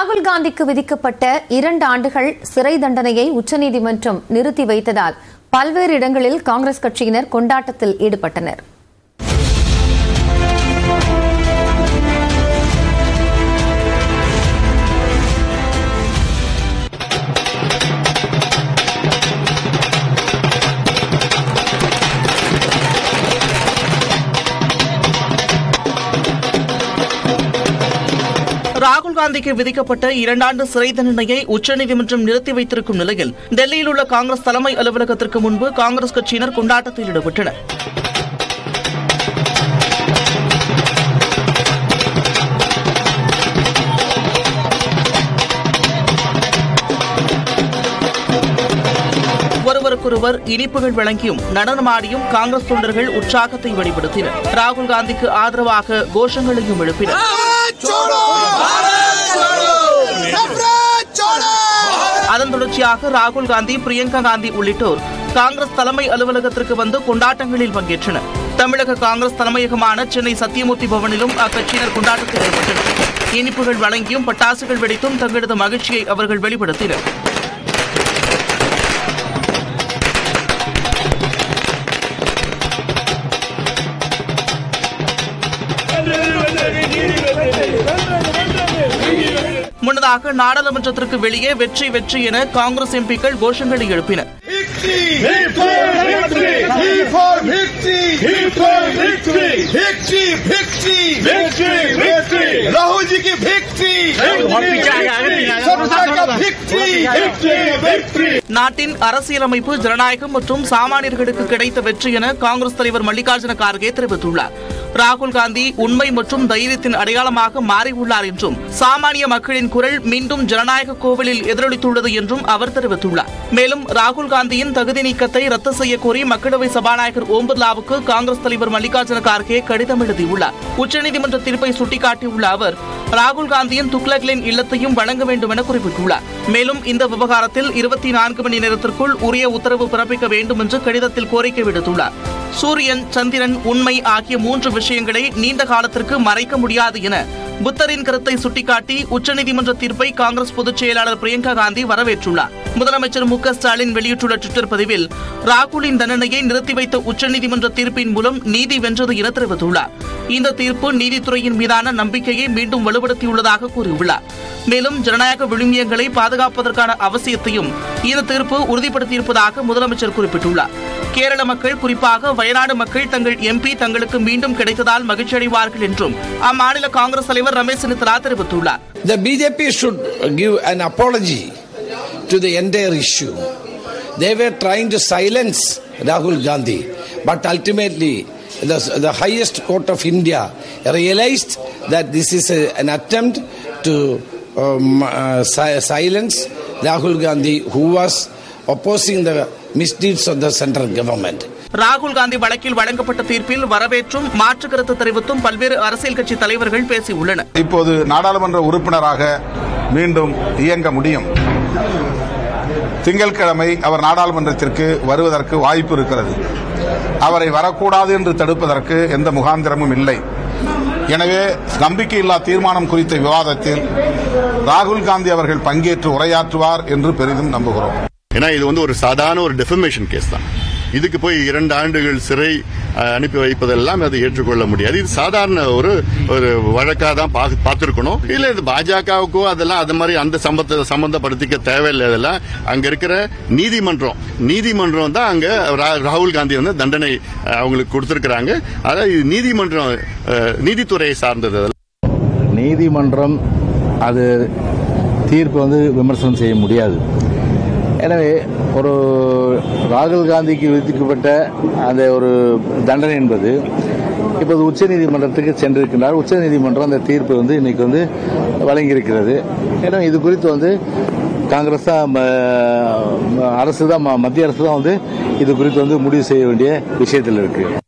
ராகுல் காந்திக்கு விதிக்கப்பட்ட இரண்டு ஆண்டுகள் சிறை தண்டனையை உச்சநீதிமன்றம் நிறுத்தி வைத்ததால் பல்வேறு இடங்களில் காங்கிரஸ் கட்சியினர் கொண்டாட்டத்தில் ஈடுபட்டனர் ராகுல் காந்திக்கு விதிக்கப்பட்ட இரண்டாண்டு சிறை தண்டனையை உச்சநீதிமன்றம் நிறுத்தி வைத்திருக்கும் நிலையில் டெல்லியில் உள்ள காங்கிரஸ் தலைமை அலுவலகத்திற்கு முன்பு காங்கிரஸ் கட்சியினர் கொண்டாட்டத்தில் ஈடுபட்டனர் ஒருவருக்கொருவர் இனிப்புகள் வழங்கியும் நடனமாடியும் காங்கிரஸ் தொண்டர்கள் உற்சாகத்தை வெளிப்படுத்தினர் ராகுல் காந்திக்கு ஆதரவாக கோஷங்களையும் எழுப்பினர் அதன் தொடர்ச்சியாக ராகுல் காந்தி பிரியங்கா காந்தி உள்ளிட்டோர் காங்கிரஸ் தலைமை அலுவலகத்திற்கு வந்து கொண்டாட்டங்களில் பங்கேற்றனர் தமிழக காங்கிரஸ் தலைமையகமான சென்னை சத்தியமூர்த்தி பவனிலும் அக்கட்சியினர் கொண்டாட்டத்தில் ஈடுபட்டனர் இனிப்புகள் வழங்கியும் பட்டாசுகள் வெடித்தும் தங்களது மகிழ்ச்சியை அவர்கள் வெளிப்படுத்தினர் முன்னதாக நாடாளுமன்றத்திற்கு வெளியே வெற்றி வெற்றி என காங்கிரஸ் எம்பிக்கள் கோஷங்களை எழுப்பினர் राहुल जी की विक्ट्री सरकार का विक्ट्री நாட்டின் அரசியலமைப்பு ஜனநாயகம் மற்றும் சாமானியர்களுக்கு கிடைத்த வெற்றி என காங்கிரஸ் தலைவர் மல்லிகார்ஜுன கார்கே தெரிவித்துள்ளார் ராகுல் காந்தி உண்மை மற்றும் தைரியத்தின் அடையாளமாக மாறியுள்ளார் என்றும் சாமானிய மக்களின் குரல் மீண்டும் ஜனநாயக கோவிலில் எதிரொலித்துள்ளது என்றும் அவர் தெரிவித்துள்ளார் மேலும் ராகுல் காந்தியின் தகுதி நீக்கத்தை ரத்து செய்ய கோரி மக்களவை சபாநாயகர் ஓம் பிர்லாவுக்கு காங்கிரஸ் தலைவர் மல்லிகார்ஜுன கார்கே கடிதம் எழுதியுள்ளார் உச்சநீதிமன்ற தீர்ப்பை சுட்டிக்காட்டியுள்ள அவர் ராகுல் காந்தியின் துக்ளக்லின் இல்லத்தையும் வழங்க வேண்டும் என குறிப்பிட்டுள்ளார் மேலும் இந்த விவகாரத்தில் இருபத்தி நான்கு மணி நேரத்திற்குள் உரிய உத்தரவு பிறப்பிக்க வேண்டும் என்று கடிதத்தில் கோரிக்கை விடுத்துள்ளார் சூரியன் சந்திரன் உண்மை ஆகிய மூன்று விஷயங்களை நீண்ட காலத்திற்கு மறைக்க முடியாது என புத்தரின் கருத்தை சுட்டிக்காட்டி உச்சநீதிமன்ற தீர்ப்பை காங்கிரஸ் பொதுச் செயலாளர் பிரியங்கா காந்தி வரவேற்றுள்ளார் முதலமைச்சர் மு க ஸ்டாலின் வெளியிட்டுள்ள ட்விட்டர் பதிவில் ராகுலின் தண்டனையை நிறுத்தி வைத்த உச்சநீதிமன்ற தீர்ப்பின் மூலம் நீதி வென்றது என தெரிவித்துள்ளார் இந்த தீர்ப்பு நீதித்துறையின் மீதான நம்பிக்கையை மீண்டும் வலுப்படுத்தியுள்ளதாக கூறியுள்ளார் மேலும் ஜனநாயக விழுமியங்களை பாதுகாப்பதற்கான அவசியத்தையும் இந்த தீர்ப்பு உறுதிப்படுத்தியிருப்பதாக முதலமைச்சர் குறிப்பிட்டுள்ளார் கேரள மக்கள் குறிப்பாக வயநாடு மக்கள் தங்கள் எம்பி தங்களுக்கு மீண்டும் கிடைத்ததால் மகிழ்ச்சியடைவார்கள் என்றும் அம்மாநில காங்கிரஸ் தலைவர் ரமேஷ் சென்னித்தலா தெரிவித்துள்ளார் The BJP should give an apology to the entire issue. They were trying to silence Rahul Gandhi, but ultimately the, the highest court of India realized that this is a, an attempt to um, uh, si- silence Rahul Gandhi, who was opposing the misdeeds of the central government. ராகுல் காந்தி வழக்கில் வழங்கப்பட்ட தீர்ப்பில் வரவேற்றும் மாற்று கருத்து தெரிவித்தும் பல்வேறு அரசியல் கட்சி தலைவர்கள் பேசியுள்ளனர் இப்போது நாடாளுமன்ற உறுப்பினராக மீண்டும் இயங்க முடியும் திங்கட்கிழமை அவர் நாடாளுமன்றத்திற்கு வருவதற்கு வாய்ப்பு இருக்கிறது அவரை வரக்கூடாது என்று தடுப்பதற்கு எந்த முகாந்திரமும் இல்லை எனவே நம்பிக்கையில்லா தீர்மானம் குறித்த விவாதத்தில் ராகுல் காந்தி அவர்கள் பங்கேற்று உரையாற்றுவார் என்று பெரிதும் நம்புகிறோம் ஏன்னா இது வந்து ஒரு சாதாரண ஒரு டெஃபமேஷன் கேஸ் தான் இதுக்கு போய் இரண்டு ஆண்டுகள் சிறை அஹ், அனுப்பி வைப்பதெல்லாம் அது ஏற்றுக்கொள்ள முடியாது இது சாதாரண ஒரு ஒரு வழக்கா தான் பா- பார்த்திருக்கணும் இல்ல இது பாஜகவுக்கோ அதெல்லாம் அது மாதிரி அந்த சம்பந்த சம்பந்தப்படுத்திக்க தேவையில்லை அதெல்லாம் அங்க இருக்கிற நீதிமன்றம் நீதிமன்றம் தான் அங்க ரா- ராகுல் காந்தி வந்து தண்டனை அஹ், அவங்களுக்கு கொடுத்திருக்கிறாங்க அதாவது இது நீதிமன்றம் அஹ், நீதித்துறையை சார்ந்தது அதெல்லாம். நீதிமன்றம் அது தீர்ப்பு வந்து விமர்சனம் செய்ய முடியாது எனவே ஒரு ராகுல் காந்திக்கு விதிக்கப்பட்ட அந்த ஒரு தண்டனை என்பது இப்போது உச்சநீதிமன்றத்துக்கு சென்றிருக்கின்றார் உச்சநீதிமன்றம் அந்த தீர்ப்பு வந்து இன்னைக்கு வந்து வழங்கியிருக்கிறது ஏன்னா இது குறித்து வந்து காங்கிரஸ் தான் ம- அரசு தான் ம- மத்திய அரசு தான் வந்து இது குறித்து வந்து முடிவு செய்ய வேண்டிய விஷயத்தில் இருக்கு